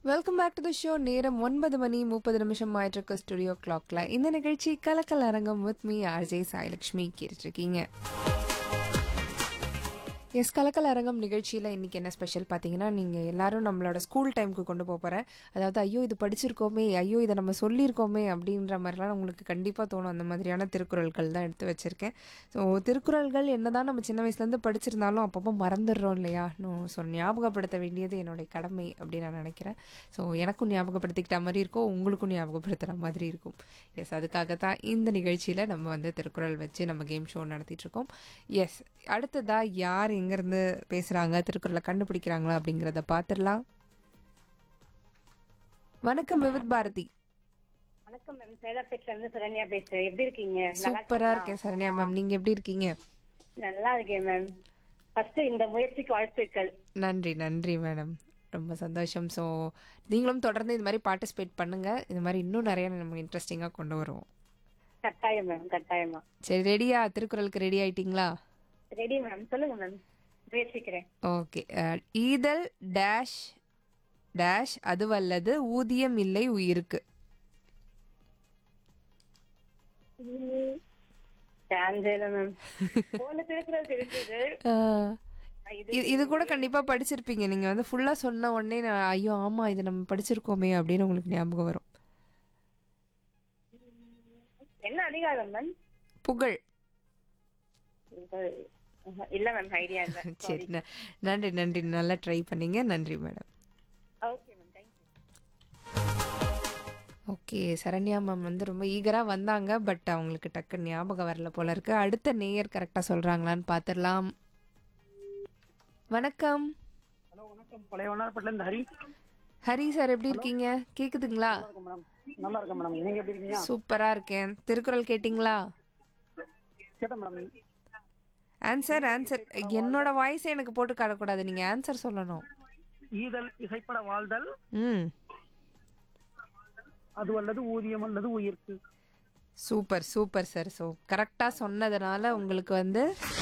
welcome back to the show நேரம் ஒன்பது மணி முப்பது நிமிஷம் ஆயிட்டிருக்கு ஸ்டுடியோ கிளாக்ல இந்த நிகழ்ச்சி கலக்கல் அரங்கம் வித் மீ ஆர்ஜே சாய்லக்ஷ்மி கேட்டுருக்கீங்க எஸ் கலக்கல் அரங்கம் நிகழ்ச்சியில் இன்றைக்கி என்ன ஸ்பெஷல் பார்த்தீங்கன்னா நீங்கள் எல்லாரும் நம்மளோட ஸ்கூல் டைமுக்கு கொண்டு போக போகிறேன் அதாவது ஐயோ இது படிச்சிருக்கோமே ஐயோ இதை நம்ம சொல்லியிருக்கோமே அப்படின்ற மாதிரிலாம் உங்களுக்கு கண்டிப்பாக தோணும் அந்த மாதிரியான திருக்குறள்கள் தான் எடுத்து வச்சுருக்கேன் ஸோ திருக்குறள்கள் என்னதான் நம்ம சின்ன வயசுலேருந்து படிச்சிருந்தாலும் அப்பப்போ மறந்துடுறோம் இல்லையா இன்னும் ஸோ ஞாபகப்படுத்த வேண்டியது என்னுடைய கடமை அப்படின்னு நான் நினைக்கிறேன் ஸோ எனக்கும் ஞாபகப்படுத்திக்கிட்ட மாதிரி இருக்கும் உங்களுக்கும் ஞாபகப்படுத்துகிற மாதிரி இருக்கும் எஸ் அதுக்காக தான் இந்த நிகழ்ச்சியில் நம்ம வந்து திருக்குறள் வச்சு நம்ம கேம் ஷோ நடத்திட்டு இருக்கோம் எஸ் அடுத்ததா யார் எங்கேருந்து பேசுகிறாங்க திருக்குறளை கண்டுபிடிக்கிறாங்களா அப்படிங்கிறத பார்த்துடலாம் வணக்கம் விவித் பாரதி வணக்கம் மேம் சேலப்பேட்ல இருந்து சரண்யா பேசுறேன் எப்படி இருக்கீங்க நல்லா சூப்பரா இருக்கேன் சரண்யா மேம் நீங்க எப்படி இருக்கீங்க நல்லா இருக்கேன் மேம் ஃபர்ஸ்ட் இந்த முயற்சிக்கு வாழ்த்துக்கள் நன்றி நன்றி மேடம் ரொம்ப சந்தோஷம் ஸோ நீங்களும் தொடர்ந்து இது மாதிரி பார்ட்டிசிபேட் பண்ணுங்க இது மாதிரி இன்னும் நிறைய நம்ம இன்ட்ரெஸ்டிங்காக கொண்டு வருவோம் கட்டாயம் மேம் கட்டாயமா சரி ரெடியா திருக்குறளுக்கு ரெடி ஆயிட்டீங்களா ரெடி மேம் சொல்லுங்க மேம் முயற்சிக்கிறேன் ஓகே ஈதல் டேஷ் டேஷ் அதுவல்லது ஊதியம் இல்லை உயிருக்கு சான்சேல மேம் போன திருக்குறள் தெரிஞ்சது அஹ், இது இது கூட கண்டிப்பா படிச்சிருப்பீங்க நீங்க வந்து ஃபுல்லா சொன்ன உடனே நான் ஐயோ ஆமா இது நம்ம படிச்சிருக்கோமே அப்படின்னு உங்களுக்கு ஞாபகம் வரும் என்ன அதிகாரம் மேம் புகழ் இல்ல மேம் ஐடியா இல்ல சரி ந- நன்றி நன்றி நல்லா ட்ரை பண்ணீங்க நன்றி madam okay ma'am thank you okay Saranya ma'am வந்து ரொம்ப ஈகராக வந்தாங்க பட் அவங்களுக்கு டக்கு ஞாபகம் வரல போல இருக்கு அடுத்த நேயர் கரெக்டாக சொல்கிறாங்களான்னு பார்த்துடலாம் வணக்கம் ஹலோ வணக்கம் பழைய வண்ணாரப்பட்டில இருந்து ஹரி ஹரி சார் எப்படி இருக்கீங்க கேக்குதுங்களா மேடம் நல்லா இருக்கேன் மேடம் நீங்க எப்படி இருக்கீங்க சூப்பரா இருக்கேன் திருக்குறள் கேட்டிங்களா கேட்டேன் மேடம் ஆன்சர் ஆன்சர் என்னோட வாய்ஸ் எனக்கு போட்டு காட்டக்கூடாது நீங்க ஆன்சர் சொல்லணும் ஈதல் இசைப்பட வாழ்தல் ம் அது அல்லது ஊதியம் அல்லது உயிர்க்கு சூப்பர் சூப்பர் சார் ஸோ கரெக்டாக சொன்னதுனால உங்களுக்கு வந்து